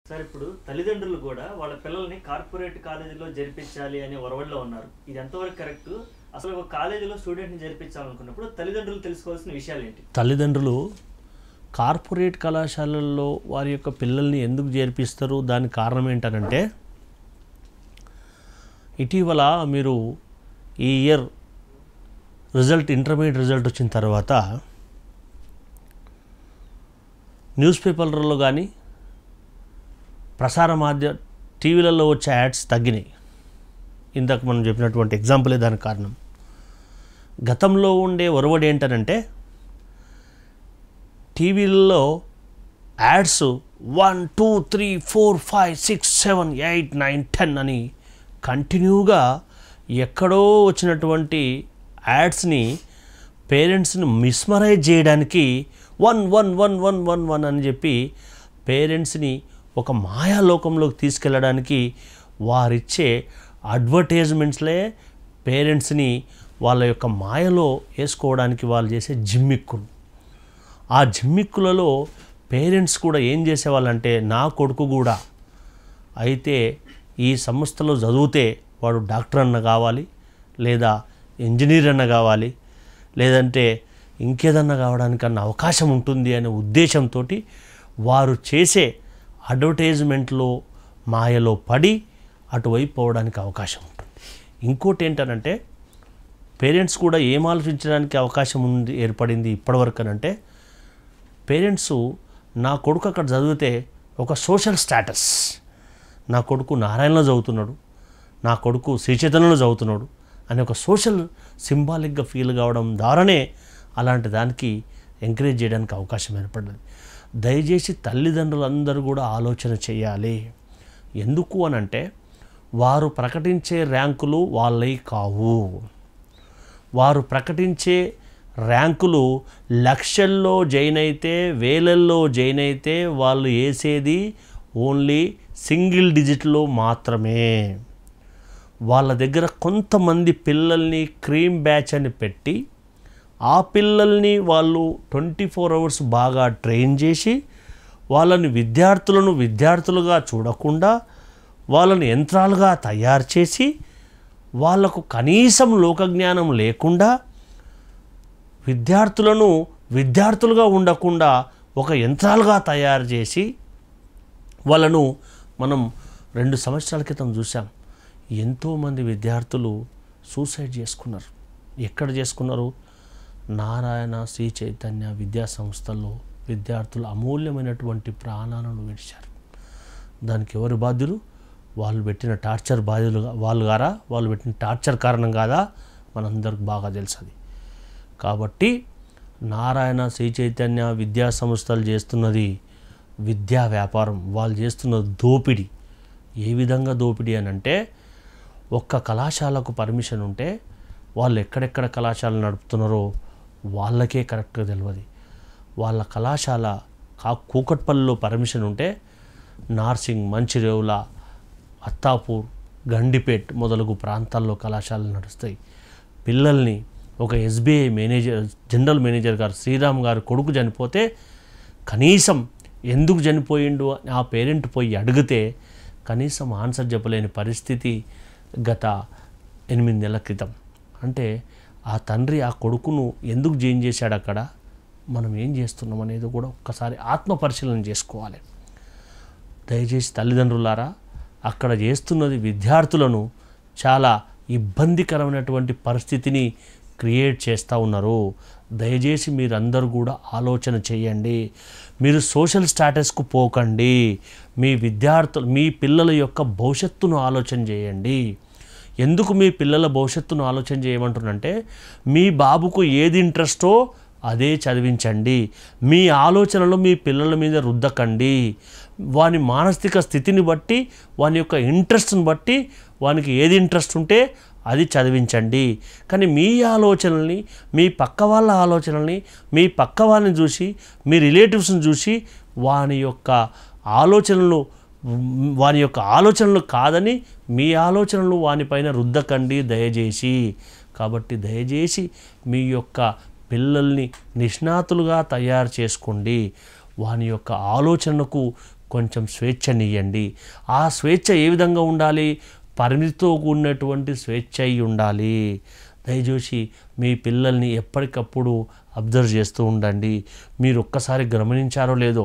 sir ఇప్పుడు తల్లిదండ్రులు కూడా వాళ్ళ పిల్లల్ని కార్పొరేట్ కాలేజీలో జరిపించాలి అనే ఒరవడిలో ఉన్నారు ఇది ఎంతవరకు కరెక్ట్ అసలు ఒక కాలేజీలో స్టూడెంట్ని జరిపించాలనుకున్నప్పుడు తల్లిదండ్రులు తెలుసుకోవాల్సిన విషయాలు ఏంటి తల్లిదండ్రులు కార్పొరేట్ కళాశాలల్లో వారి యొక్క పిల్లల్ని ఎందుకు చేర్పిస్తారు దానికి కారణం ఏంటనంటే ఇటీవల మీరు ఈ ఇయర్ రిజల్ట్ ఇంటర్మీడియట్ రిజల్ట్ వచ్చిన తర్వాత న్యూస్ పేపర్లలో కానీ ప్రసార మాధ్య టీవీలలో వచ్చే యాడ్స్ తగ్గినాయి ఇందాక మనం చెప్పినటువంటి ఎగ్జాంపులే దానికి కారణం గతంలో ఉండే ఒరవడి ఏంటనంటే టీవీల్లో ads one two three four five six seven eight nine ten అని కంటిన్యూగా ఎక్కడో వచ్చినటువంటి యాడ్స్ని పేరెంట్స్ని మిస్మరైజ్ చేయడానికి one one one one one one అని చెప్పి పేరెంట్స్ని ఒక మాయాలోకంలోకి తీసుకెళ్ళడానికి వారిచ్చే అడ్వర్టైజ్మెంట్స్లే పేరెంట్స్ని వాళ్ళ యొక్క మాయలో వేసుకోవడానికి వాళ్ళు చేసే జిమ్మిక్కులు ఆ జిమ్మిక్కులలో పేరెంట్స్ కూడా ఏం చేసేవాళ్ళంటే నా కొడుకు కూడా అయితే ఈ సంస్థలో చదివితే వాడు డాక్టర్ అన్న కావాలి లేదా ఇంజనీర్ అన్న కావాలి లేదంటే ఇంకేదన్నా కావడానికన్నా అవకాశం ఉంటుంది అనే ఉద్దేశంతో వారు చేసే అడ్వర్టైజ్మెంట్లో మాయలో పడి అటువైపు పోవడానికి అవకాశం ఉంటుంది ఇంకోటి ఏంటనంటే పేరెంట్స్ కూడా ఏం ఆలోచించడానికి అవకాశం ఉంది ఏర్పడింది ఇప్పటివరకు అంటే పేరెంట్స్ నా కొడుకు అక్కడ చదివితే ఒక సోషల్ స్టేటస్ నా కొడుకు నారాయణలో చదువుతున్నాడు నా కొడుకు శ్రీచైతన్యంలో చదువుతున్నాడు అనే ఒక సోషల్ సింబాలిక్గా ఫీల్ కావడం ద్వారానే అలాంటి దానికి ఎంకరేజ్ చేయడానికి అవకాశం ఏర్పడ్డది దయచేసి తల్లిదండ్రులందరూ కూడా ఆలోచన చేయాలి ఎందుకు అనంటే వారు ప్రకటించే ర్యాంకులు వాళ్ళవి కావు వారు ప్రకటించే ర్యాంకులు లక్షల్లో జైన్ అయితే వేలల్లో జైన్ అయితే వాళ్ళు వేసేది ఓన్లీ సింగిల్ డిజిట్లో మాత్రమే వాళ్ళ దగ్గర కొంతమంది పిల్లల్ని క్రీమ్ బ్యాచ్ అని పెట్టి ఆ పిల్లల్ని వాళ్ళు ట్వంటీ ఫోర్ అవర్స్ బాగా ట్రైన్ చేసి వాళ్ళని విద్యార్థులను విద్యార్థులుగా చూడకుండా వాళ్ళని యంత్రాలుగా తయారు చేసి వాళ్లకు కనీసం లోకజ్ఞానం లేకుండా విద్యార్థులను విద్యార్థులుగా ఉండకుండా ఒక యంత్రాలుగా తయారు చేసి వాళ్ళను మనం రెండు సంవత్సరాల క్రితం చూసాం ఎంతోమంది విద్యార్థులు సూసైడ్ చేసుకున్నారు ఎక్కడ చేసుకున్నారు నారాయణ శ్రీ చైతన్య విద్యా సంస్థల్లో విద్యార్థులు అమూల్యమైనటువంటి ప్రాణాలను విడిచారు దానికి ఎవరు బాధ్యులు వాళ్ళు పెట్టిన టార్చర్ బాధ్యులు వాళ్ళు గారా వాళ్ళు పెట్టిన టార్చర్ కారణం కాదా మనందరికి బాగా తెలుసు అది కాబట్టి నారాయణ శ్రీ చైతన్య విద్యా సంస్థలు చేస్తున్నది విద్యా వ్యాపారం వాళ్ళు చేస్తున్న దోపిడీ ఏ విధంగా దోపిడీ అని అంటే ఒక్క కళాశాలకు పర్మిషన్ ఉంటే వాళ్ళు ఎక్కడెక్కడ కళాశాల నడుపుతున్నారో వాళ్ళకే కరెక్ట్గా తెలియదు వాళ్ళ కళాశాల కా కూకట్పల్లిలో పర్మిషన్ ఉంటే నార్సింగ్ మంచిరేవుల అత్తాపూర్ గండిపేట్ మొదలగు ప్రాంతాల్లో కళాశాలలు నడుస్తాయి పిల్లల్ని ఒక ఎస్బీఐ మేనేజర్ జనరల్ మేనేజర్ గారు శ్రీరామ్ గారు కొడుకు చనిపోతే కనీసం ఎందుకు చనిపోయిండు అని ఆ పేరెంట్ పోయి అడిగితే కనీసం ఆన్సర్ చెప్పలేని పరిస్థితి గత ఎనిమిది నెలల క్రితం అంటే ఆ తండ్రి ఆ కొడుకును ఎందుకు జైన్ చేశాడు అక్కడ మనం ఏం చేస్తున్నాం అనేది కూడా ఒక్కసారి ఆత్మ పరిశీలన చేసుకోవాలి దయచేసి తల్లిదండ్రులారా అక్కడ చేస్తున్నది విద్యార్థులను చాలా ఇబ్బందికరమైనటువంటి పరిస్థితిని క్రియేట్ చేస్తూ ఉన్నారు దయచేసి మీరందరూ కూడా ఆలోచన చేయండి మీరు సోషల్ స్టాటస్కు పోకండి మీ విద్యార్థులు మీ పిల్లల యొక్క భవిష్యత్తును ఆలోచన చేయండి ఎందుకు మీ పిల్లల భవిష్యత్తును ఆలోచన చేయమంటున్నంటే మీ బాబుకు ఏది ఇంట్రెస్టో అదే చదివించండి మీ ఆలోచనలు మీ పిల్లల మీద రుద్దకండి వాని మానసిక స్థితిని బట్టి వాని యొక్క ఇంట్రెస్ట్ని బట్టి వానికి ఏది ఇంట్రెస్ట్ ఉంటే అది చదివించండి కానీ మీ ఆలోచనల్ని మీ పక్క వాళ్ళ ఆలోచనల్ని మీ పక్క వాళ్ళని చూసి మీ రిలేటివ్స్ని చూసి వాని యొక్క ఆలోచనలు వాని యొక్క ఆలోచనలు కాదని మీ ఆలోచనలు వానిపైన రుద్దకండి దయచేసి కాబట్టి దయచేసి మీ యొక్క పిల్లల్ని నిష్ణాతులుగా తయారు చేసుకోండి వాని యొక్క ఆలోచనకు కొంచెం స్వేచ్ఛనియ్యండి ఆ స్వేచ్ఛ ఏ విధంగా ఉండాలి పరిమితితో కూడినటువంటి స్వేచ్ఛ అయి ఉండాలి దయచేసి మీ పిల్లల్ని ఎప్పటికప్పుడు అబ్జర్వ్ చేస్తూ ఉండండి మీరు ఒక్కసారి గమనించారో లేదో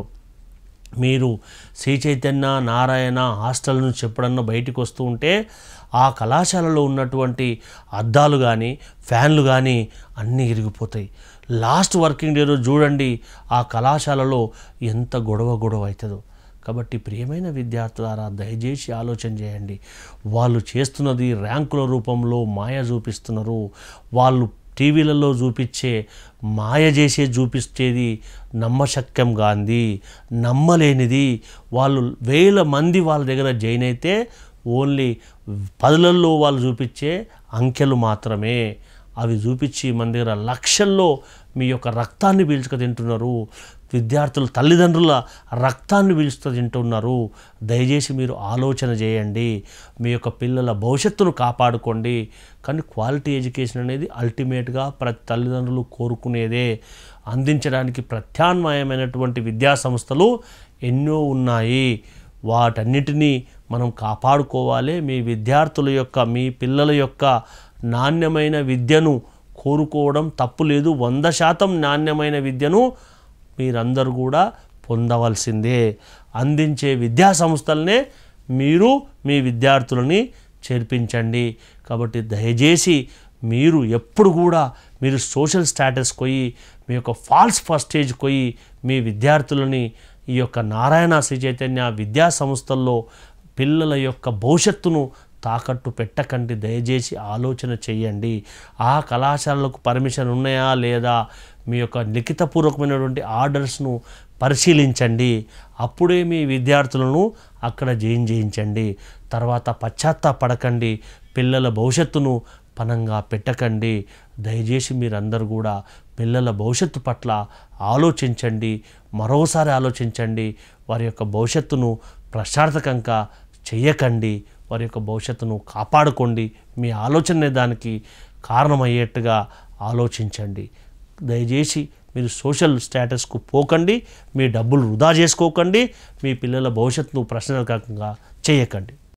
మీరు శ్రీ చైతన్య నారాయణ హాస్టల్ నుంచి ఎప్పుడన్నా బయటికి వస్తూ ఉంటే ఆ కళాశాలలో ఉన్నటువంటి అద్దాలు కానీ ఫ్యాన్లు కానీ అన్నీ ఇరిగిపోతాయి లాస్ట్ వర్కింగ్ డే రోజు చూడండి ఆ కళాశాలలో ఎంత గొడవ గొడవ అవుతుందో కాబట్టి ప్రియమైన విద్యార్థులారా దయచేసి ఆలోచన చేయండి వాళ్ళు చేస్తున్నది ర్యాంకుల రూపంలో మాయ చూపిస్తున్నారు వాళ్ళు టీవీలలో చూపించే మాయ చేసే చూపించేది నమ్మశక్యం కాంది నమ్మలేనిది వాళ్ళు వేల మంది వాళ్ళ దగ్గర జైన్ అయితే ఓన్లీ పదులల్లో వాళ్ళు చూపించే అంకెలు మాత్రమే అవి చూపించి మన దగ్గర లక్షల్లో మీ యొక్క రక్తాన్ని పీల్చుక తింటున్నారు విద్యార్థుల తల్లిదండ్రుల రక్తాన్ని పీల్చుకు తింటున్నారు దయచేసి మీరు ఆలోచన చేయండి మీ యొక్క పిల్లల భవిష్యత్తును కాపాడుకోండి కానీ క్వాలిటీ ఎడ్యుకేషన్ అనేది అల్టిమేట్గా ప్రతి తల్లిదండ్రులు కోరుకునేదే అందించడానికి ప్రత్యామ్నాయమైనటువంటి విద్యా సంస్థలు ఎన్నో ఉన్నాయి వాటన్నిటినీ మనం కాపాడుకోవాలి మీ విద్యార్థుల యొక్క మీ పిల్లల యొక్క నాణ్యమైన విద్యను కోరుకోవడం తప్పు లేదు వంద శాతం నాణ్యమైన విద్యను మీరందరూ కూడా పొందవలసిందే అందించే విద్యా సంస్థలనే మీరు మీ విద్యార్థులని చేర్పించండి కాబట్టి దయచేసి మీరు ఎప్పుడు కూడా మీరు సోషల్ స్టేటస్ పోయి మీ యొక్క ఫాల్స్ ఫస్టేజ్ పోయి మీ విద్యార్థులని ఈ యొక్క నారాయణ శ్రీ చైతన్య విద్యా సంస్థల్లో పిల్లల యొక్క భవిష్యత్తును తాకట్టు పెట్టకండి దయచేసి ఆలోచన చేయండి ఆ కళాశాలలకు పర్మిషన్ ఉన్నాయా లేదా మీ యొక్క లిఖితపూర్వకమైనటువంటి ఆర్డర్స్ను పరిశీలించండి అప్పుడే మీ విద్యార్థులను అక్కడ జాయిన్ చేయించండి తర్వాత పశ్చాత్తాపడకండి పిల్లల భవిష్యత్తును పనంగా పెట్టకండి దయచేసి మీరందరూ కూడా పిల్లల భవిష్యత్తు పట్ల ఆలోచించండి మరోసారి ఆలోచించండి వారి యొక్క భవిష్యత్తును ప్రశార్థకంగా చెయ్యకండి వారి యొక్క భవిష్యత్తును కాపాడుకోండి మీ ఆలోచనే దానికి కారణమయ్యేట్టుగా ఆలోచించండి దయచేసి మీరు సోషల్ స్టేటస్కు పోకండి మీ డబ్బులు వృధా చేసుకోకండి మీ పిల్లల భవిష్యత్తును ప్రశ్నార్థకంగా చేయకండి